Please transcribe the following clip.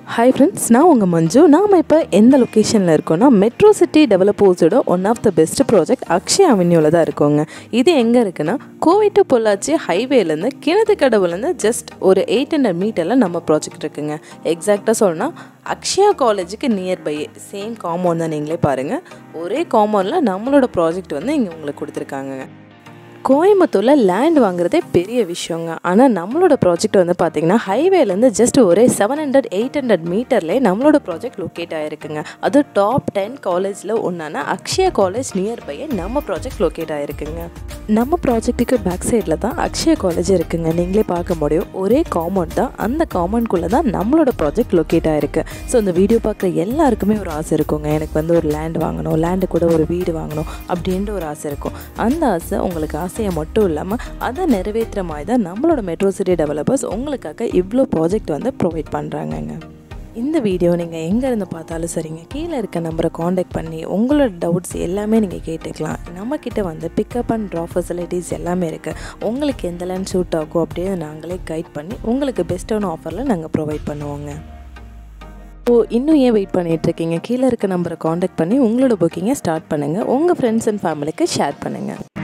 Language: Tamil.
ஹாய் ஃப்ரெண்ட்ஸ் நான் உங்கள் மஞ்சு நாம் இப்போ எந்த லொக்கேஷனில் இருக்கோம்னா மெட்ரோ சிட்டி டெவலப்பர்ஸோட one of the best project Akshay அவென்யூவில் தான் இருக்கோங்க இது எங்கே இருக்குன்னா கோவை டு பொள்ளாச்சி ஹைவேலேருந்து கிணத்து கடவுலேருந்து ஜஸ்ட் ஒரு எயிட் ஹண்ட்ரட் மீட்டரில் நம்ம ப்ராஜெக்ட் இருக்குங்க எக்ஸாக்டாக சொல்லணும்னா அக்ஷயா காலேஜுக்கு நியர்பை சேம் காம்பவுண்ட் தான் நீங்களே பாருங்கள் ஒரே காம்பவுண்டில் நம்மளோட ப்ராஜெக்ட் வந்து இங்கே உங்களுக்கு கொடுத்துருக்காங்க கோயம்புத்தூரில் லேண்ட் வாங்குறதே பெரிய விஷயங்க ஆனால் நம்மளோட ப்ராஜெக்ட் வந்து பார்த்திங்கன்னா ஹைவேலேருந்து ஜஸ்ட் ஒரே செவன் ஹண்ட்ரட் எயிட் ஹண்ட்ரட் மீட்டர்லேயே நம்மளோட ப்ராஜெக்ட் லொக்கேட் ஆகிருக்குங்க அது டாப் டென் காலேஜில் ஒன்றான அக்ஷயா காலேஜ் நியர்பையே நம்ம ப்ராஜெக்ட் லொக்கேட் ஆகிருக்குங்க நம்ம ப்ராஜெக்ட்டுக்கு பேக் சைடில் தான் அக்ஷயா காலேஜ் இருக்குங்க நீங்களே பார்க்க முடியும் ஒரே காம்பவுண்ட் தான் அந்த காம்பவுண்ட்குள்ளே தான் நம்மளோட ப்ராஜெக்ட் லொக்கேட் ஆகிருக்கு ஸோ இந்த வீடியோ பார்க்குற எல்லாருக்குமே ஒரு ஆசை இருக்குங்க எனக்கு வந்து ஒரு லேண்ட் வாங்கணும் லேண்டு கூட ஒரு வீடு வாங்கணும் அப்படின்ற ஒரு ஆசை இருக்கும் அந்த ஆசை உங்களுக்கு ஆசையை மட்டும் இல்லாமல் அதை நிறைவேற்றுற மாதிரி தான் நம்மளோட மெட்ரோ சிட்டி டெவலப்பர்ஸ் உங்களுக்காக இவ்வளோ ப்ராஜெக்ட் வந்து ப்ரொவைட் பண்ணுறாங்கங்க இந்த வீடியோ நீங்கள் எங்கே இருந்து பார்த்தாலும் சரிங்க கீழே இருக்க நம்பரை காண்டாக்ட் பண்ணி உங்களோட டவுட்ஸ் எல்லாமே நீங்கள் கேட்டுக்கலாம் நம்மக்கிட்ட வந்து பிக்கப் அண்ட் ட்ரா ஃபெசிலிட்டிஸ் எல்லாமே இருக்குது உங்களுக்கு எந்த லேண்ட் சூட் ஆகும் அப்படின்னு நாங்களே கைட் பண்ணி உங்களுக்கு பெஸ்ட்டான ஆஃபரில் நாங்கள் ப்ரொவைட் பண்ணுவோங்க ஸோ இன்னும் ஏன் வெயிட் பண்ணிகிட்ருக்கீங்க கீழே இருக்க நம்பரை காண்டாக்ட் பண்ணி உங்களோட புக்கிங்கை ஸ்டார்ட் பண்ணுங்கள் உங்கள் ஃப்ரெண்ட்ஸ் அண்ட் ஃபேமிலிக்கு ஷேர் பண்ணுங்கள்